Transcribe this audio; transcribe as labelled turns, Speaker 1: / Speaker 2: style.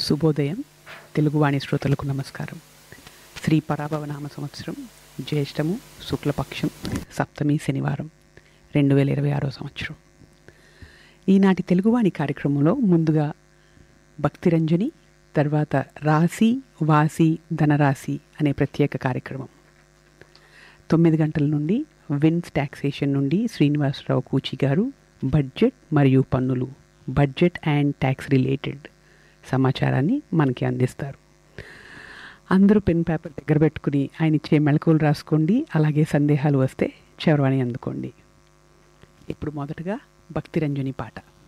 Speaker 1: శుభోదయం తెలుగువాణి శ్రోతలకు నమస్కారం శ్రీ పరాభవనామ సంవత్సరం జ్యేష్టము శుక్లపక్షం సప్తమి శనివారం రెండు వేల ఇరవై ఆరో సంవత్సరం ఈనాటి తెలుగువాణి కార్యక్రమంలో ముందుగా భక్తిరంజని తర్వాత రాశి వాసి ధనరాశి అనే ప్రత్యేక కార్యక్రమం తొమ్మిది గంటల నుండి విన్స్ ట్యాక్సేషన్ నుండి శ్రీనివాసరావు కూచి గారు బడ్జెట్ మరియు పన్నులు బడ్జెట్ అండ్ ట్యాక్స్ రిలేటెడ్ సమాచారాన్ని మనకి అందిస్తారు అందరూ పెన్ పేపర్ దగ్గర పెట్టుకుని ఆయన ఇచ్చే మెళకువలు రాసుకోండి అలాగే సందేహాలు వస్తే చరవాణి అందుకోండి ఇప్పుడు మొదటగా భక్తిరంజని పాట